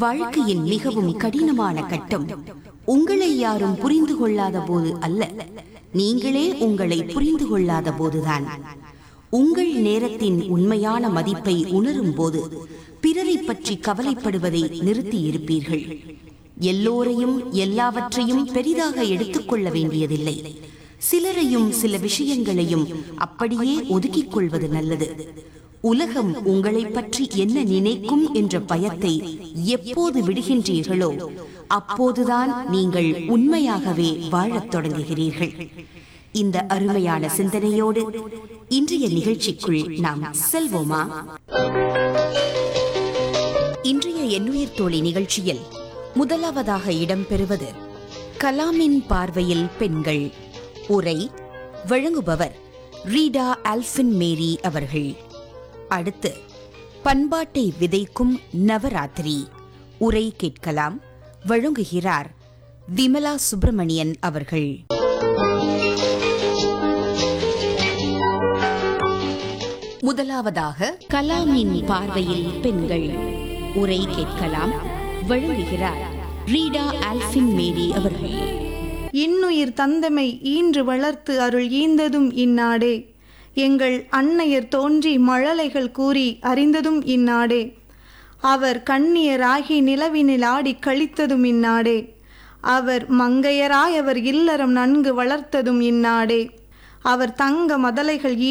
வாழ்க்கையின் மிகவும் கடினமான கட்டம் உங்களை யாரும் புரிந்து கொள்ளாத போது அல்ல நீங்களே உங்களை புரிந்து கொள்ளாத போதுதான் உங்கள் நேரத்தின் உண்மையான மதிப்பை உணரும் போது பிறரை பற்றி கவலைப்படுவதை நிறுத்தி இருப்பீர்கள் எல்லோரையும் எல்லாவற்றையும் பெரிதாக எடுத்துக்கொள்ள வேண்டியதில்லை சிலரையும் சில விஷயங்களையும் அப்படியே ஒதுக்கிக் கொள்வது நல்லது உலகம் உங்களை பற்றி என்ன நினைக்கும் என்ற பயத்தை எப்போது விடுகின்றீர்களோ அப்போதுதான் நீங்கள் உண்மையாகவே வாழத் தொடங்குகிறீர்கள் இந்த அருமையான சிந்தனையோடு இன்றைய நிகழ்ச்சிக்குள் நாம் செல்வோமா இன்றைய எண்ணுயிர் தோழி நிகழ்ச்சியில் முதலாவதாக இடம்பெறுவது கலாமின் பார்வையில் பெண்கள் உரை வழங்குபவர் ரீடா ஆல்பின் மேரி அவர்கள் அடுத்து பண்பாட்டை விதைக்கும் நவராத்திரி உரை கேட்கலாம் வழங்குகிறார் விமலா சுப்பிரமணியன் அவர்கள் முதலாவதாக கலாமின் பார்வையில் பெண்கள் உரை கேட்கலாம் வழங்குகிறார் ரீடா ஆல்பின் மேரி அவர்கள் இன்னுயிர் தந்தமை ஈன்று வளர்த்து அருள் ஈந்ததும் இந்நாடே எங்கள் அன்னையர் தோன்றி மழலைகள் கூறி அறிந்ததும் இந்நாடே அவர் கண்ணியராகி நிலவினில் ஆடி கழித்ததும் இந்நாடே அவர் மங்கையராய் அவர் இல்லறம் நன்கு வளர்த்ததும் இந்நாடே அவர் தங்க மதலைகள்